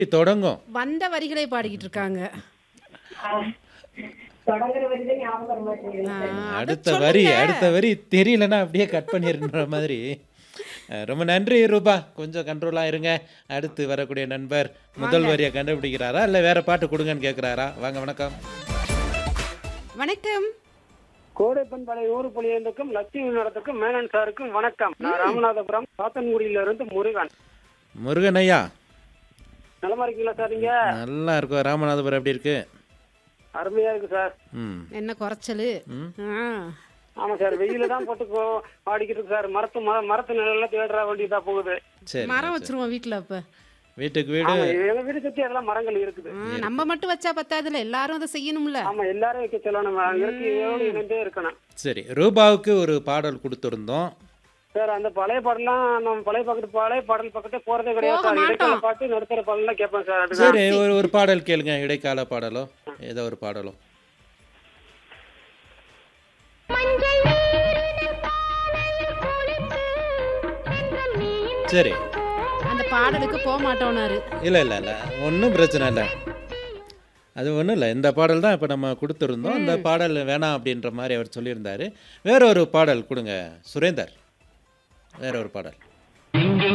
தொடங்கும் வந்த வரிகளை பாடிக்கிட்டு இருக்காங்க தொடங்குற வரைக்கும் ஞாபகம் வர மாட்டேங்குது ஆ, அத அடுத்த வரி சொல்லுங்க. அடுத்த வரி தெரியலன்னா அப்படியே கட் பண்ணிருன்ற மாதிரி அஹ், ரொம்ப நன்றி ரூபா கொஞ்சம் கண்ட்ரோலாக இருங்க அடுத்து வரக்கூடிய நண்பர் முதல் வரியை கண்டுபிடிக்கிறாரா இல்லை வேற பாட்டு கொடுங்கன்னு கேட்குறாரா வாங்க வணக்கம் வணக்கம் கோடைப்பன் பழைய ஊரு புலியந்துக்கும் லட்சுமி நடத்துக்கும் மேனன் சாருக்கும் வணக்கம் நான் ராமநாதபுரம் சாத்தன்குடியில இருந்து முருகன் முருகன் ஐயா நலமா இருக்கீங்களா சார் நீங்க நல்லா இருக்கும் ராமநாதபுரம் எப்படி இருக்கு அருமையா இருக்கு சார் ம் என்ன குறைச்சலு ஆ, ஆமா சார் வெயில தான் போட்டு போ- பாடிக்கிட்டு இருக்கு சார் மரத்து மர- மரத்து நிழல்ல தேடுற வேண்டியதா போகுது சரி மரம் வச்சிருவோம் வீட்ல அப்ப வீட்டுக்கு வீடு ஆமா எங்க வீடு சுத்தி அதெல்லாம் மரங்கள் இருக்குது ஆ, நம்ம மட்டும் வச்சா பத்தாதுல எல்லாரும் அதை செய்யணும்ல ஆமா எல்லாரும் வைக்க சொல்லணும் அங்க இருக்கு இதோட இணைந்தே இருக்கணும் சரி ரூபாவுக்கு ஒரு பாடல் கொடுத்துருந்தோம் சார் அந்த பழைய பாடலாம் நம்ம பழைய பக்கத்து பழைய பாடல் பக்கத்தே போறதே கிடையாது போக சார் இடைக்கால மாட்டோம். பாட்டு நடுத்தர பாடலாம் கேட்பேன் சார் அதுதான். சரி ஒரு ஒரு பாடல் கேளுங்க இடைக்கால பாடலோ ஏதோ ஒரு பாடலோ சரி அந்த பாடலுக்கு போக மாட்டோம்னாரு இல்லை இல்லை இல்லை ஒன்றும் பிரச்சனை இல்லை அது ஒன்றும் இல்லை இந்த பாடல் தான் இப்போ நம்ம கொடுத்துருந்தோம் இந்த பாடல் வேணாம் அப்படின்ற மாதிரி அவர் சொல்லியிருந்தாரு வேற ஒரு பாடல் கொடுங்க சுரேந்தர் வேற ஒரு பாடல்